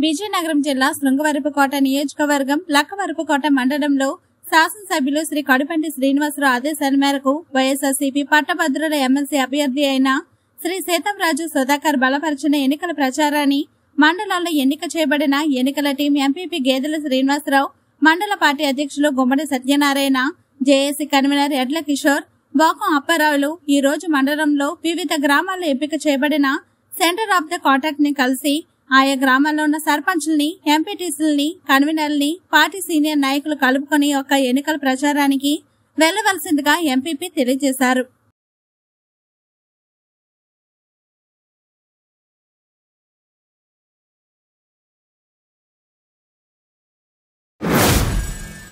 విజయనగరం జిల్లా శృంగవరపుకోట నియోజకవర్గం లక్కవరపుకోట మండలంలో శాసనసభ్యులు శ్రీ కడుపంటి శ్రీనివాసరావు ఆదేశాల మేరకు వైఎస్ఆర్సీపీ పట్టభద్రుల ఎమ్మెల్సీ అభ్యర్థి అయిన శ్రీ సీతంరాజు సుధాకర్ బలపరిచిన ఎన్నికల ప్రచారాన్ని మండలాల్లో ఎన్నిక చేయబడిన ఎన్నికల టీం ఎంపీపీ గేదెల శ్రీనివాసరావు మండల పార్టీ అధ్యక్షులు గుమ్మడి సత్యనారాయణ జేఏసీ కన్వీనర్ ఎడ్ల కిషోర్ బోకం అప్పారావులు ఈ రోజు మండలంలో వివిధ గ్రామాల్లో ఎంపిక చేయబడిన సెంటర్ ఆఫ్ ద కాంటాక్ట్ ని కలిసి ఆయా గ్రామాల్లో ఉన్న సర్పంచుల్ని ఎంపీటీసీలని కన్వీనర్ని పార్టీ సీనియర్ నాయకులు కలుపుకొని ఒక ఎన్నికల ప్రచారానికి వెళ్లవలసిందిగా ఎంపీపీ తెలియజేశారు